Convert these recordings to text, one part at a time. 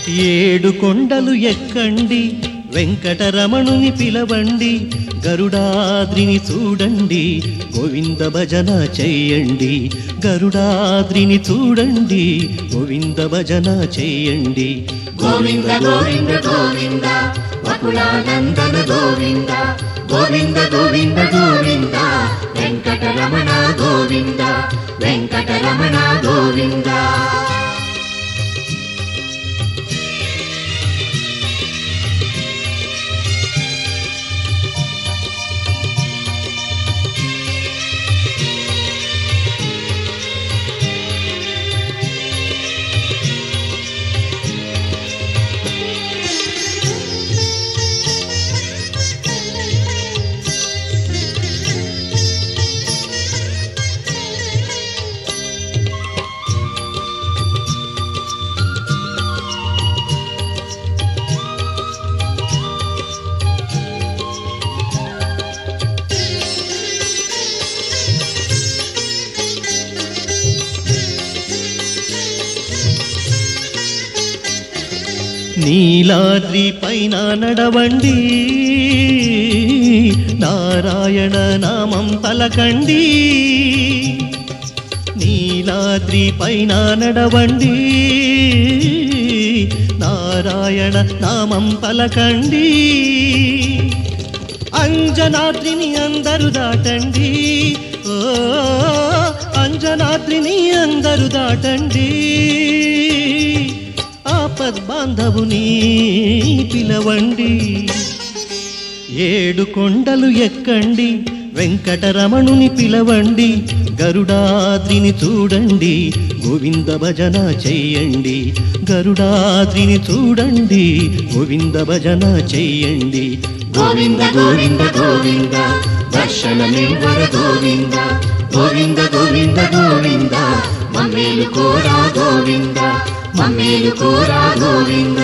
ఏడు కొండలు ఎక్కండి వెంకటరమణుని పిలవండి గరుడాద్రిని చూడండి గోవింద భజన చెయ్యండి గరుడాద్రిని చూడండి గోవింద భజన చెయ్యండి గోవింద గోవింద గోవింద వకులానందన గోవింద గోవింద గోవింద గోవింద వెంకటరమణ గోవింద వెంకటరమణ గోవింద నీలాద్రి పైన నడవండి నారాయణ నామం పలకండి నీలాద్రి పైన నడవండి నారాయణ నామం పలకండి అంజనాద్రిని అందరు దాటండి ఓ అంజనాద్రిని అందరు దాటండి ఆపద్ బాంధవుని పిలవండి ఏడు కొండలు ఎక్కండి వెంకటరమణుని పిలవండి గరుడాద్రిని చూడండి గోవింద భజన చెయ్యండి గరుడాద్రిని చూడండి గోవింద భజన చెయ్యండి గోవింద గోవింద గోవింద దర్శనమివ్వర గోవింద గోవింద గోవింద గోవింద మమ్మేలు కోరా గోవింద మమ్మేలు కోరా గోవింద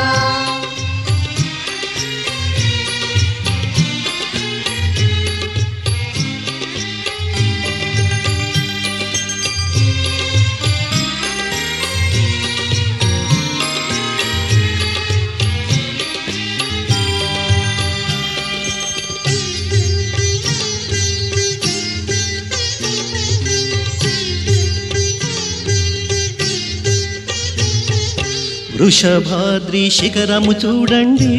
వృషభాద్రి శిఖరము చూడండి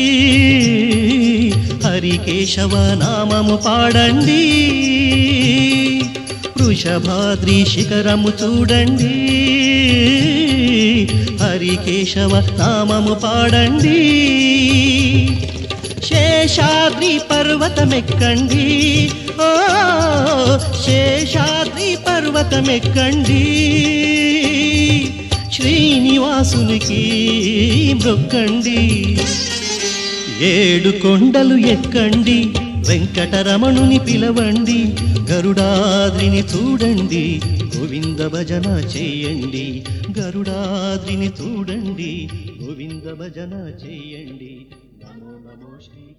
హరికేశవ నామము పాడండి వృషభాద్రి శిఖరము చూడండి హరికేశవ నామము పాడండి శేషాద్రి పర్వతమెక్కండి ఓ శేషాద్రి పర్వతమెక్కండి శ్రీనివాసునికి మృక్కండి ఏడు కొండలు ఎక్కండి వెంకటరమణుని పిలవండి గరుడాద్రిని చూడండి గోవింద భజన చెయ్యండి గరుడాద్రిని చూడండి గోవింద భజన చెయ్యండి నమో నమో శ్రీ